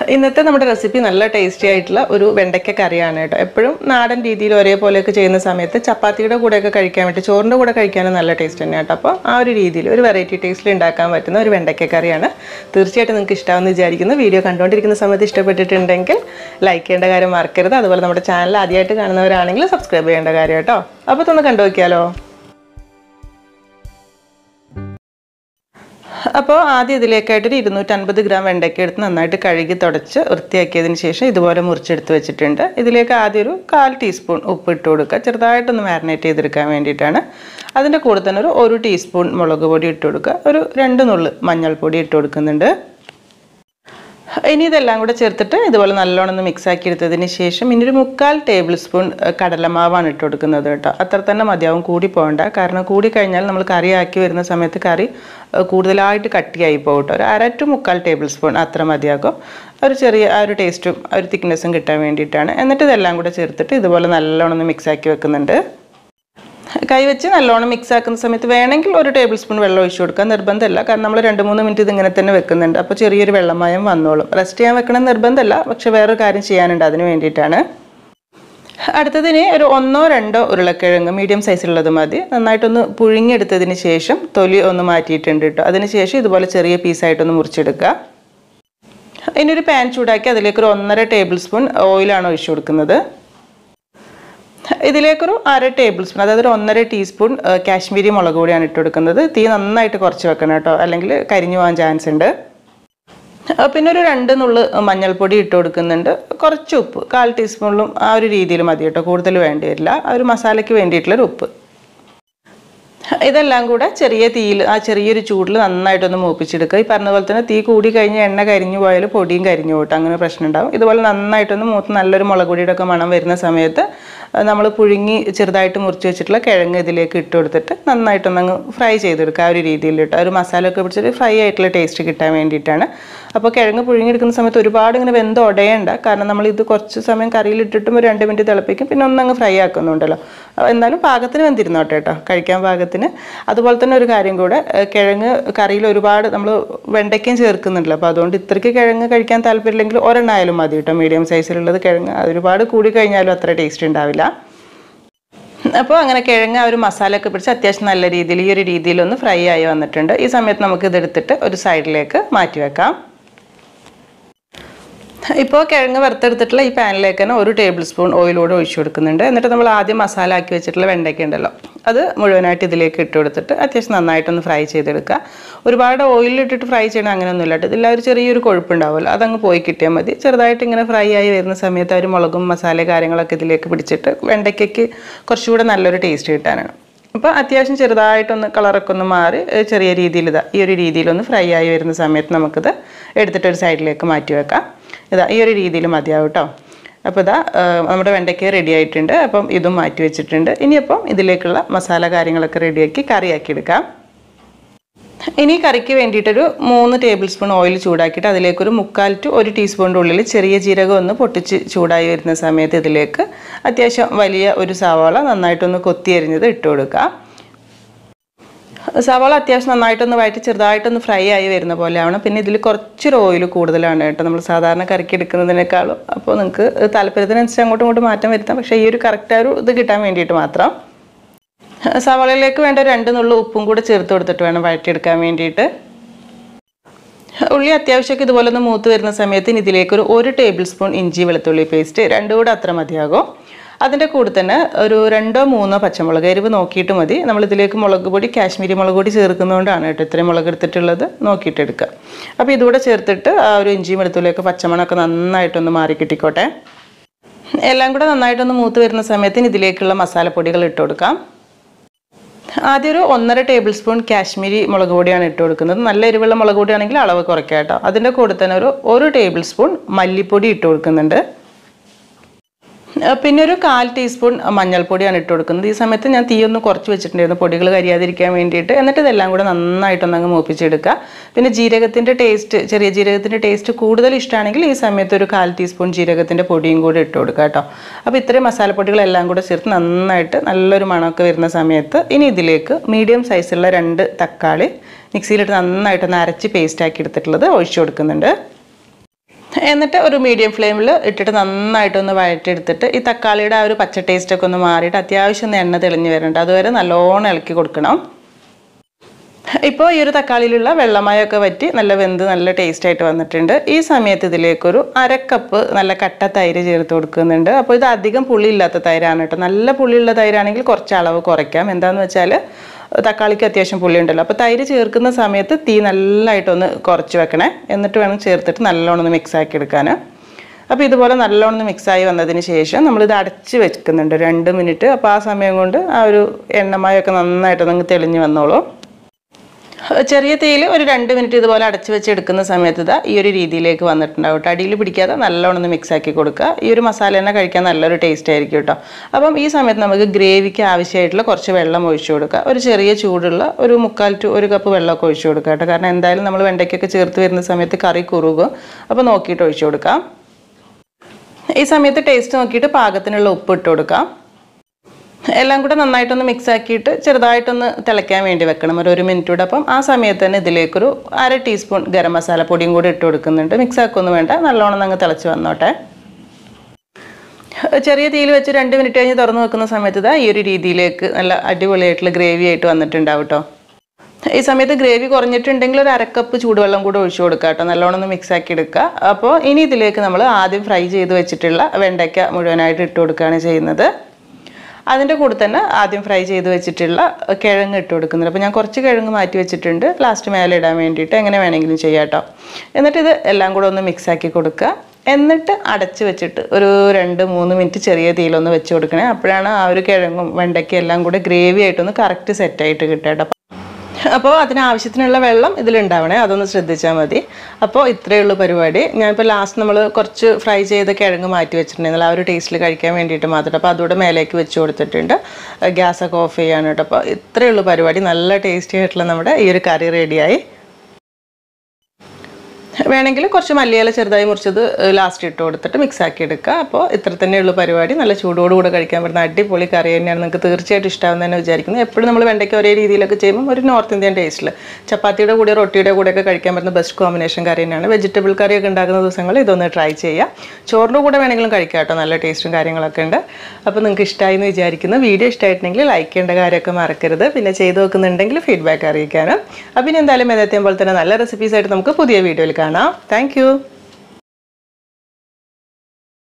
ഇന്നത്തെ നമ്മുടെ റെസിപ്പി നല്ല ടേസ്റ്റി ആയിട്ടുള്ള ഒരു വെണ്ടയ്ക്ക കറിയാണ് കേട്ടോ എപ്പോഴും നാടൻ രീതിയിൽ ഒരേപോലെയൊക്കെ ചെയ്യുന്ന സമയത്ത് ചപ്പാത്തിയുടെ കൂടെയൊക്കെ കഴിക്കാൻ വേണ്ടി ചോറിൻ്റെ കൂടെ കഴിക്കാനും നല്ല ടേസ്റ്റ് തന്നെയാണ് കേട്ടോ അപ്പോൾ ആ ഒരു രീതിയിൽ ഒരു വെറൈറ്റി ടേസ്റ്റിൽ ഉണ്ടാക്കാൻ പറ്റുന്ന ഒരു വെണ്ടയ്ക്ക കറിയാണ് തീർച്ചയായിട്ടും നിങ്ങൾക്ക് ഇഷ്ടമാണെന്ന് വിചാരിക്കുന്നു വീഡിയോ കണ്ടുകൊണ്ടിരിക്കുന്ന സമയത്ത് ഇഷ്ടപ്പെട്ടിട്ടുണ്ടെങ്കിൽ ലൈക്ക് ചെയ്യേണ്ട കാര്യം മറക്കരുത് അതുപോലെ നമ്മുടെ ചാനൽ ആദ്യമായിട്ട് കാണുന്നവരാണെങ്കിൽ സബ്സ്ക്രൈബ് ചെയ്യേണ്ട കാര്യം കേട്ടോ അപ്പോൾ ഇതൊന്ന് കണ്ടു നോക്കിയാലോ അപ്പോൾ ആദ്യം ഇതിലേക്കായിട്ടൊരു ഇരുന്നൂറ്റൻപത് ഗ്രാം വെണ്ടയ്ക്ക എടുത്ത് നന്നായിട്ട് കഴുകി തുടച്ച് വൃത്തിയാക്കിയതിന് ശേഷം ഇതുപോലെ മുറിച്ചെടുത്ത് വെച്ചിട്ടുണ്ട് ഇതിലേക്ക് ആദ്യം ഒരു കാൽ ടീസ്പൂൺ ഉപ്പ് ഇട്ട് കൊടുക്കുക ചെറുതായിട്ടൊന്ന് മാരിനേറ്റ് ചെയ്തെടുക്കാൻ വേണ്ടിയിട്ടാണ് അതിൻ്റെ കൂടെ തന്നെ ഒരു ഒരു ടീസ്പൂൺ മുളക് പൊടി ഇട്ട് കൊടുക്കുക ഒരു രണ്ട് നുള്ള് മഞ്ഞൾപ്പൊടി ഇട്ട് കൊടുക്കുന്നുണ്ട് ഇനി ഇതെല്ലാം കൂടെ ചേർത്തിട്ട് ഇതുപോലെ നല്ലോണം ഒന്ന് മിക്സ് ആക്കി എടുത്തതിന് ശേഷം ഇനി ഒരു മുക്കാൽ ടേബിൾ സ്പൂൺ ഏഹ്, കടലമാവാണ് ഇട്ട് കൊടുക്കുന്നത് കേട്ടോ അത്ര തന്നെ മതിയാവും കൂടി പോകണ്ട കാരണം കൂടി കഴിഞ്ഞാൽ നമ്മൾ കറി ആക്കി വരുന്ന സമയത്ത് കറി ഏഹ്, കൂടുതലായിട്ട് കട്ടിയായി പോകും കേട്ടോ ഒരു അര ടു മുക്കാൽ ടേബിൾ സ്പൂൺ അത്ര മതിയാകും ഒരു ചെറിയ ആ ഒരു ടേസ്റ്റും ആ ഒരു തിക്നെസ്സും കിട്ടാൻ വേണ്ടിയിട്ടാണ് എന്നിട്ട് ഇതെല്ലാം കൂടെ ചേർത്തിട്ട് ഇതുപോലെ നല്ലോണം ഒന്ന് മിക്സ് ആക്കി വെക്കുന്നുണ്ട് കൈവച്ച് നല്ലോണം മിക്സ് ആക്കുന്ന സമയത്ത് വേണമെങ്കിൽ ഒരു ടേബിൾ സ്പൂൺ വെള്ളം ഒഴിച്ചു കൊടുക്കാൻ നിർബന്ധമല്ല കാരണം നമ്മൾ രണ്ട് മൂന്ന് മിനിറ്റ് ഇതിങ്ങനെ തന്നെ വെക്കുന്നുണ്ട് അപ്പോൾ ചെറിയൊരു വെള്ളമയം വന്നോളും റെസ്റ്റ് ചെയ്യാൻ വെക്കണം നിർബന്ധമല്ല പക്ഷെ വേറൊരു കാര്യം ചെയ്യാനുണ്ട് അതിന് വേണ്ടിയിട്ടാണ് അടുത്തതിന് ഒരു ഒന്നോ രണ്ടോ ഉരുളക്കിഴങ്ങ് മീഡിയം സൈസിലുള്ളത് മതി നന്നായിട്ടൊന്ന് പുഴുങ്ങിയെടുത്തതിന് ശേഷം തൊലി ഒന്ന് മാറ്റിയിട്ടുണ്ട് കേട്ടോ അതിന് ശേഷം ഇതുപോലെ ചെറിയ പീസായിട്ടൊന്ന് മുറിച്ചെടുക്കുക ഇനി ഒരു പാൻ ചൂടാക്കി അതിലേക്ക് ഒരു ഒന്നര ടേബിൾ സ്പൂൺ ഓയിലാണ് ഒഴിച്ചു കൊടുക്കുന്നത് ഇതിലേക്കൊരു അര ടേബിൾ സ്പൂൺ അതായത് ഒരു ഒന്നര ടീസ്പൂൺ ഏഹ്, കാശ്മീരി മുളക് പൊടിയാണ് ഇട്ട് കൊടുക്കുന്നത് തീ നന്നായിട്ട് കുറച്ച് വെക്കണം കേട്ടോ അല്ലെങ്കിൽ കരിഞ്ഞു പോകാൻ ചാൻസ് ഉണ്ട് ഏഹ്, പിന്നെ ഒരു രണ്ട് നുള്ള് മഞ്ഞൾപ്പൊടി ഇട്ട് കൊടുക്കുന്നുണ്ട് കുറച്ച് ഉപ്പ് കാൽ ടീസ്പൂണിലും ആ ഒരു രീതിയിൽ മതി കേട്ടോ കൂടുതൽ വേണ്ടി വരില്ല ആ ഒരു മസാലയ്ക്ക് വേണ്ടിയിട്ടുള്ളൊരു ഉപ്പ് ഇതെല്ലാം കൂടെ ചെറിയ തീയിൽ ആ ചെറിയൊരു ചൂടിൽ നന്നായിട്ടൊന്ന് മൂപ്പിച്ചെടുക്കുക ഈ പറഞ്ഞ പോലെ തന്നെ തീ കൂടി കഴിഞ്ഞ് എണ്ണ കരിഞ്ഞു പോയാൽ പൊടിയും കരിഞ്ഞു പോട്ടെ അങ്ങനെ പ്രശ്നം ഉണ്ടാവും ഇതുപോലെ നന്നായിട്ടൊന്ന് മൂത്ത് നല്ലൊരു മുളക് പൊടിയുടെ ഒക്കെ മണം വരുന്ന സമയത്ത് നമ്മൾ പുഴുങ്ങി ചെറുതായിട്ട് മുറിച്ച് വെച്ചിട്ടുള്ള കിഴങ്ങ് ഇതിലേക്ക് ഇട്ട് കൊടുത്തിട്ട് നന്നായിട്ടൊന്ന് അങ്ങ് ഫ്രൈ ചെയ്തെടുക്കുക ആ ഒരു രീതിയിൽ ഇട്ട് ആ ഒരു മസാല ഒക്കെ പിടിച്ചിട്ട് ഫ്രൈ ആയിട്ടുള്ള ടേസ്റ്റ് കിട്ടാൻ വേണ്ടിയിട്ടാണ് അപ്പോൾ കിഴങ്ങ് പുഴുങ്ങിയെടുക്കുന്ന സമയത്ത് ഒരുപാട് ഇങ്ങനെ വെന്ത് ഉടയണ്ട കാരണം നമ്മൾ ഇത് കുറച്ച് സമയം കറിയിലിട്ടിട്ടും ഒരു രണ്ട് മിനിറ്റ് തിളപ്പിക്കും പിന്നെ ഒന്നങ്ങ് ഫ്രൈ ആക്കുന്നുണ്ടല്ലോ അപ്പോൾ എന്നാലും പാകത്തിന് വെന്തിരുന്നോട്ടെ കേട്ടോ കഴിക്കാൻ പാകത്തിന് അതുപോലെ തന്നെ ഒരു കാര്യം കൂടെ ഏഹ് കിഴങ്ങ് കറിയിൽ ഒരുപാട് നമ്മൾ വെണ്ടയ്ക്കയും ചേർക്കുന്നുണ്ടല്ലോ അപ്പോൾ അതുകൊണ്ട് ഇത്രയ്ക്ക് കിഴങ്ങ് കഴിക്കാൻ താല്പര്യമില്ലെങ്കിൽ ഒരെണ്ണായാലും മതി കേട്ടോ മീഡിയം സൈസിലുള്ളത് കിഴങ്ങ് അത് ഒരുപാട് കൂടി കഴിഞ്ഞാലും അത്ര ടേസ്റ്റ് ഉണ്ടാവില്ല അപ്പോൾ അങ്ങനെ കിഴങ്ങ് ആ ഒരു മസാല ഒക്കെ പിടിച്ച് അത്യാവശ്യം നല്ല രീതിയിൽ ഈ ഒരു രീതിയിൽ ഒന്ന് ഫ്രൈ ആയി വന്നിട്ടുണ്ട് ഈ സമയത്ത് നമുക്ക് ഇതെടുത്തിട്ട് ഒരു സൈഡിലേക്ക് മാറ്റി വെക്കാം ഇപ്പോൾ കിഴങ്ങ് വറുത്തെടുത്തിട്ടുള്ള ഈ പാനിലേക്ക് തന്നെ ഒരു ടേബിൾ സ്പൂൺ ഓയിലൂടെ ഒഴിച്ചു കൊടുക്കുന്നുണ്ട് എന്നിട്ട് നമ്മൾ ആദ്യം മസാല ആക്കി വെച്ചിട്ടുള്ള വെണ്ടയ്ക്ക ഉണ്ടല്ലോ അത് മുഴുവനായിട്ട് ഇതിലേക്ക് ഇട്ട് കൊടുത്തിട്ട് അത്യാവശ്യം നന്നായിട്ടൊന്ന് ഫ്രൈ ചെയ്തെടുക്കുക ഒരുപാട് ഓയിലിട്ടിട്ട് ഫ്രൈ ചെയ്യണം അങ്ങനെയൊന്നുമില്ല കേട്ടോ ഇതിൽ ആ ഒരു ചെറിയൊരു കൊഴുപ്പുണ്ടാവുമല്ലോ അതങ്ങ് പോയി കിട്ടിയാൽ മതി ചെറുതായിട്ട് ഇങ്ങനെ ഫ്രൈ ആയി വരുന്ന സമയത്ത് ആ ഒരു മുളകും മസാല കാര്യങ്ങളൊക്കെ ഇതിലേക്ക് പിടിച്ചിട്ട് വെണ്ടയ്ക്കയ്ക്ക് കുറച്ചുകൂടെ നല്ലൊരു ടേസ്റ്റ് കിട്ടാനാണ് അപ്പോൾ അത്യാവശ്യം ചെറുതായിട്ടൊന്ന് കളറൊക്കെ ഒന്ന് മാറി ഏഹ് ചെറിയ രീതിയിൽ ഇതാ ഈ ഒരു രീതിയിലൊന്ന് ഫ്രൈ ആയി വരുന്ന സമയത്ത് നമുക്കിത് എടുത്തിട്ട് ഒരു സൈഡിലേക്ക് മാറ്റി വെക്കാം ഇതാ ഈ ഒരു രീതിയിൽ മതിയാവും കേട്ടോ അപ്പോൾ ഇതാ ഏഹ് നമ്മുടെ വെണ്ടയ്ക്ക റെഡി ആയിട്ടുണ്ട് അപ്പം ഇതും മാറ്റി വെച്ചിട്ടുണ്ട് ഇനിയിപ്പം ഇതിലേക്കുള്ള മസാല കാര്യങ്ങളൊക്കെ റെഡിയാക്കി കറിയാക്കി എടുക്കാം ഇനി കറിക്ക് വേണ്ടിയിട്ടൊരു മൂന്ന് ടേബിൾ സ്പൂൺ ഓയിൽ ചൂടാക്കിയിട്ട് അതിലേക്കൊരു മുക്കാൽ ടു ഒരു ടീസ്പൂണിൻ്റെ ഉള്ളിൽ ചെറിയ ജീരകം ഒന്ന് പൊട്ടിച്ച് ചൂടായി വരുന്ന സമയത്ത് ഇതിലേക്ക് അത്യാവശ്യം വലിയ ഒരു സവാള നന്നായിട്ടൊന്ന് കൊത്തി അരിഞ്ഞത് ഇട്ട് കൊടുക്കുക സവാള അത്യാവശ്യം നന്നായിട്ടൊന്ന് വഴറ്റി ചെറുതായിട്ടൊന്ന് ഫ്രൈ ആയി വരുന്ന പോലെ ആവണം പിന്നെ ഇതിൽ കുറച്ചൊരു ഓയിൽ കൂടുതലാണ് കേട്ടോ നമ്മൾ സാധാരണ കറിക്ക് എടുക്കുന്നതിനേക്കാളും അപ്പോൾ നിങ്ങൾക്ക് താല്പര്യത്തിനനുസരിച്ച് അങ്ങോട്ടും ഇങ്ങോട്ടും മാറ്റം വരുത്താം പക്ഷേ ഈ ഒരു കറക്റ്റ് ഒരു ഇത് കിട്ടാൻ വേണ്ടിയിട്ട് മാത്രം സവാളയിലേക്ക് വേണ്ട രണ്ട് നുള്ളു ഉപ്പും കൂടെ ചേർത്ത് കൊടുത്തിട്ട് വേണം വഴറ്റിയെടുക്കാൻ വേണ്ടിയിട്ട് ഉള്ളി അത്യാവശ്യമൊക്കെ ഇതുപോലെ ഒന്ന് മൂത്ത് വരുന്ന സമയത്ത് ഇനി ഇതിലേക്ക് ഒരു ഒരു ടേബിൾ സ്പൂൺ ഇഞ്ചി വെളുത്തുള്ളി പേസ്റ്റ് രണ്ടും കൂടെ അത്ര മതിയാകും അതിൻ്റെ കൂടെ തന്നെ ഒരു രണ്ടോ മൂന്നോ പച്ചമുളക് എരിവ് നോക്കിയിട്ട് മതി നമ്മൾ ഇതിലേക്ക് മുളക് പൊടി കാശ്മീരി മുളക് പൊടി ചേർക്കുന്നതുകൊണ്ടാണ് കേട്ടോ ഇത്രയും മുളക് എടുത്തിട്ടുള്ളത് നോക്കിയിട്ട് എടുക്കുക അപ്പോൾ ഇതുകൂടെ ചേർത്തിട്ട് ആ ഒരു ഇഞ്ചിയും വെളുത്തുള്ളിയൊക്കെ പച്ചമണമൊക്കെ നന്നായിട്ടൊന്ന് മാറി കിട്ടിക്കോട്ടെ എല്ലാം കൂടെ നന്നായിട്ടൊന്ന് മൂത്ത് വരുന്ന സമയത്തിന് ഇതിലേക്കുള്ള മസാലപ്പൊടികൾ ഇട്ട് കൊടുക്കാം ആദ്യം ഒരു ഒന്നര ടേബിൾ സ്പൂൺ കാശ്മീരി മുളക് പൊടിയാണ് ഇട്ട് കൊടുക്കുന്നത് നല്ല എരിവുള്ള മുളക് പൊടിയാണെങ്കിൽ അളവ് കുറയ്ക്കാം കേട്ടോ അതിൻ്റെ കൂടെ തന്നെ ഒരു ഒരു ടേബിൾ സ്പൂൺ മല്ലിപ്പൊടി ഇട്ട് കൊടുക്കുന്നുണ്ട് ഏഹ് പിന്നെ ഒരു കാൽ ടീസ്പൂൺ മഞ്ഞൾപ്പൊടിയാണ് ഇട്ട് കൊടുക്കുന്നത് ഈ സമയത്ത് ഞാൻ തീ ഒന്ന് കുറച്ച് വെച്ചിട്ടുണ്ടായിരുന്നു പൊടികൾ കരിയാതിരിക്കാൻ വേണ്ടിയിട്ട് എന്നിട്ട് ഇതെല്ലാം കൂടെ നന്നായിട്ടൊന്ന് അങ്ങ് മൂപ്പിച്ചെടുക്കുക പിന്നെ ജീരകത്തിൻ്റെ ടേസ്റ്റ് ചെറിയ ജീരകത്തിൻ്റെ ടേസ്റ്റ് കൂടുതൽ ഇഷ്ടമാണെങ്കിൽ ഈ സമയത്ത് ഒരു കാൽ ടീസ്പൂൺ ജീരകത്തിൻ്റെ പൊടിയും കൂടി ഇട്ട് കൊടുക്കുക കേട്ടോ അപ്പോൾ ഇത്രയും മസാലപ്പൊടികളെല്ലാം കൂടെ ചേർത്ത് നന്നായിട്ട് നല്ലൊരു മണമൊക്കെ വരുന്ന സമയത്ത് ഇനി ഇതിലേക്ക് മീഡിയം സൈസുള്ള രണ്ട് തക്കാളി മിക്സിയിലിട്ട് നന്നായിട്ടൊന്ന് അരച്ച് പേസ്റ്റ് ആക്കി എടുത്തിട്ടുള്ളത് ഒഴിച്ചു കൊടുക്കുന്നുണ്ട് എന്നിട്ട് ഒരു മീഡിയം ഫ്ലെയിമിൽ ഇട്ടിട്ട് നന്നായിട്ടൊന്ന് വഴറ്റിയെടുത്തിട്ട് ഈ തക്കാളിയുടെ ആ ഒരു പച്ച ടേസ്റ്റൊക്കെ ഒന്ന് മാറിയിട്ട് അത്യാവശ്യം ഒന്ന് എണ്ണ തെളിഞ്ഞ് വരുന്നുണ്ട് അതുവരെ നല്ലോണം ഇളക്കി കൊടുക്കണം ഇപ്പോൾ ഈ ഒരു തക്കാളിയിലുള്ള വെള്ളമയമൊക്കെ വറ്റി നല്ല വെന്ത് നല്ല ടേസ്റ്റ് ആയിട്ട് വന്നിട്ടുണ്ട് ഈ സമയത്ത് ഇതിലേക്കൊരു അരക്കപ്പ് നല്ല കട്ട തൈര് ചേർത്ത് കൊടുക്കുന്നുണ്ട് അപ്പോൾ ഇത് അധികം പുളിയില്ലാത്ത തൈരാണ് കേട്ടോ നല്ല പുളിയുള്ള തൈരാണെങ്കിൽ കുറച്ച് അളവ് കുറയ്ക്കാം എന്താണെന്ന് വെച്ചാൽ തക്കാളിക്ക് അത്യാവശ്യം പുളി ഉണ്ടല്ലോ അപ്പോൾ തൈര് ചേർക്കുന്ന സമയത്ത് തീ നല്ലതായിട്ടൊന്ന് കുറച്ച് വെക്കണേ എന്നിട്ട് വേണം ചേർത്തിട്ട് നല്ലോണം ഒന്ന് മിക്സ് ആക്കി എടുക്കാൻ അപ്പോൾ ഇതുപോലെ നല്ലോണം ഒന്ന് മിക്സായി വന്നതിന് ശേഷം നമ്മളിത് അടച്ച് വെക്കുന്നുണ്ട് രണ്ട് മിനിറ്റ് അപ്പോൾ ആ സമയം കൊണ്ട് ആ ഒരു എണ്ണമയമൊക്കെ നന്നായിട്ടൊന്ന് തെളിഞ്ഞ് വന്നോളൂ ചെറിയ തീയിൽ ഒരു രണ്ട് മിനിറ്റ് ഇതുപോലെ അടച്ചു വെച്ച് എടുക്കുന്ന സമയത്ത് ഇതാ ഈ ഒരു രീതിയിലേക്ക് വന്നിട്ടുണ്ടാവും കേട്ടോ അടിയിൽ പിടിക്കാതെ നല്ലോണം ഒന്ന് മിക്സ് ആക്കി കൊടുക്കുക ഈ ഒരു മസാല തന്നെ കഴിക്കാൻ നല്ലൊരു ടേസ്റ്റ് ആയിരിക്കും കേട്ടോ അപ്പം ഈ സമയത്ത് നമുക്ക് ഗ്രേവിക്ക് ആവശ്യമായിട്ടുള്ള കുറച്ച് വെള്ളം ഒഴിച്ചു കൊടുക്കുക ഒരു ചെറിയ ചൂടുള്ള ഒരു മുക്കാൽ ടു ഒരു കപ്പ് വെള്ളമൊക്കെ ഒഴിച്ചു കൊടുക്കുക കേട്ടോ കാരണം എന്തായാലും നമ്മൾ വെണ്ടയ്ക്കൊക്കെ ചേർത്ത് വരുന്ന സമയത്ത് കറി കുറുകും അപ്പോൾ നോക്കിയിട്ട് ഒഴിച്ചു കൊടുക്കാം ഈ സമയത്ത് ടേസ്റ്റ് നോക്കിയിട്ട് പാകത്തിനുള്ള ഉപ്പ് ഇട്ട് കൊടുക്കാം എല്ലാം കൂടെ നന്നായിട്ടൊന്ന് മിക്സ് ആക്കിയിട്ട് ചെറുതായിട്ടൊന്ന് തിളയ്ക്കാൻ വേണ്ടി വെക്കണം ഒരു ഒരു മിനിറ്റ് കൂടെ അപ്പം ആ സമയത്ത് തന്നെ ഇതിലേക്കൊരു അര ടീസ്പൂൺ ഗരം മസാല പൊടിയും കൂടി ഇട്ട് കൊടുക്കുന്നുണ്ട് മിക്സ് ആക്കൊന്നും വേണ്ട നല്ലോണം അങ്ങ് തിളച്ച് വന്നോട്ടെ ചെറിയ തീയിൽ വെച്ച് രണ്ട് മിനിറ്റ് കഴിഞ്ഞ് തുറന്ന് വെക്കുന്ന സമയത്ത് ഇതാ ഈ ഒരു രീതിയിലേക്ക് നല്ല അടിപൊളിയായിട്ടുള്ള ഗ്രേവി ആയിട്ട് വന്നിട്ടുണ്ടാവും കേട്ടോ ഈ സമയത്ത് ഗ്രേവി കുറഞ്ഞിട്ടുണ്ടെങ്കിൽ ഒരു അരക്കപ്പ് ചൂടുവെള്ളം കൂടെ ഒഴിച്ചു കൊടുക്കുക കേട്ടോ നല്ലോണം ഒന്ന് മിക്സ് ആക്കി എടുക്കുക അപ്പോൾ ഇനി ഇതിലേക്ക് നമ്മൾ ആദ്യം ഫ്രൈ ചെയ്ത് വെച്ചിട്ടുള്ള വെണ്ടയ്ക്ക മുഴുവനായിട്ട് ഇട്ട് കൊടുക്കുകയാണ് ചെയ്യുന്നത് അതിൻ്റെ കൂടെ തന്നെ ആദ്യം ഫ്രൈ ചെയ്ത് വെച്ചിട്ടുള്ള കിഴങ്ങ് ഇട്ട് കൊടുക്കുന്നുണ്ട് അപ്പോൾ ഞാൻ കുറച്ച് കിഴങ്ങ് മാറ്റി വെച്ചിട്ടുണ്ട് ലാസ്റ്റ് മേലെ ഇടാൻ വേണ്ടിയിട്ട് എങ്ങനെ വേണമെങ്കിലും ചെയ്യാം കേട്ടോ എന്നിട്ട് ഇത് എല്ലാം കൂടെ ഒന്ന് മിക്സ് ആക്കി കൊടുക്കുക എന്നിട്ട് അടച്ച് വെച്ചിട്ട് ഒരു രണ്ട് മൂന്ന് മിനിറ്റ് ചെറിയ തീയിലൊന്ന് വെച്ച് കൊടുക്കണേ അപ്പോഴാണ് ആ ഒരു കിഴങ്ങും വെണ്ടയ്ക്കും എല്ലാം കൂടെ ഗ്രേവി ആയിട്ടൊന്ന് കറക്റ്റ് സെറ്റായിട്ട് കിട്ടുക കേട്ടോ അപ്പോൾ അതിനാവശ്യത്തിനുള്ള വെള്ളം ഇതിലുണ്ടാവണേ അതൊന്ന് ശ്രദ്ധിച്ചാൽ മതി അപ്പോൾ ഇത്രയേ ഉള്ളൂ പരിപാടി ഞാനിപ്പോൾ ലാസ്റ്റ് നമ്മൾ കുറച്ച് ഫ്രൈ ചെയ്ത കിഴങ്ങ് മാറ്റി വെച്ചിട്ടുണ്ടെങ്കിൽ ആ ഒരു ടേസ്റ്റിൽ കഴിക്കാൻ വേണ്ടിയിട്ട് മാത്രം അപ്പോൾ അതുകൂടെ മേലേക്ക് വെച്ച് കൊടുത്തിട്ടുണ്ട് ഗ്യാസൊക്കെ ഓഫ് ചെയ്യാൻ കേട്ടോ അപ്പോൾ ഇത്രയേ ഉള്ളൂ പരിപാടി നല്ല ടേസ്റ്റി ആയിട്ടുള്ള നമ്മുടെ ഈ ഒരു കറി റെഡിയായി വേണമെങ്കിൽ കുറച്ച് മല്ലിയില ചെറുതായി മുറിച്ചത് ലാസ്റ്റ് ഇട്ട് കൊടുത്തിട്ട് മിക്സ് ആക്കി എടുക്കുക അപ്പോൾ ഇത്ര തന്നെയുള്ള പരിപാടി നല്ല ചൂടോടുകൂടെ കഴിക്കാൻ പറ്റുന്ന അടിപൊളി കറി തന്നെയാണ് നിങ്ങൾക്ക് തീർച്ചയായിട്ടും ഇഷ്ടമാകുന്ന തന്നെ വിചാരിക്കുന്നു എപ്പോഴും നമ്മൾ വെണ്ടയ്ക്ക് ഒരേ രീതിയിലൊക്കെ ചെയ്യുമ്പോൾ ഒരു നോർത്ത് ഇന്ത്യൻ ടേസ്റ്റിൽ ചപ്പാത്തിയുടെ കൂടെ റൊട്ടിയുടെ കൂടെയൊക്കെ കഴിക്കാൻ പറ്റുന്ന ബെസ്റ്റ് കോമ്പിനേഷൻ കറി തന്നെയാണ് വെജിറ്റബിൾ കറിയൊക്കെ ഉണ്ടാക്കുന്ന ദിവസങ്ങൾ ഇതൊന്ന് ട്രൈ ചെയ്യുക ചോറിൻ്റെ കൂടെ വേണമെങ്കിലും കഴിക്കാം കേട്ടോ നല്ല ടേസ്റ്റും കാര്യങ്ങളൊക്കെ ഉണ്ട് അപ്പോൾ നിങ്ങൾക്ക് ഇഷ്ടമായി എന്ന് വിചാരിക്കുന്നു വീഡിയോ ഇഷ്ടമായിട്ടുണ്ടെങ്കിൽ ലൈക്ക് ചെയ്യേണ്ട കാര്യമൊക്കെ മറക്കരുത് പിന്നെ ചെയ്ത് നോക്കുന്നുണ്ടെങ്കിൽ ഫീഡ്ബാക്ക് അറിയിക്കാനും അപ്പം ഇനി എന്തായാലും എന്നെത്തിയും പോലെ തന്നെ നല്ല റെസിപ്പീസ് ആയിട്ട് നമുക്ക് പുതിയ വീഡിയോയിൽ കാണാം താങ്ക്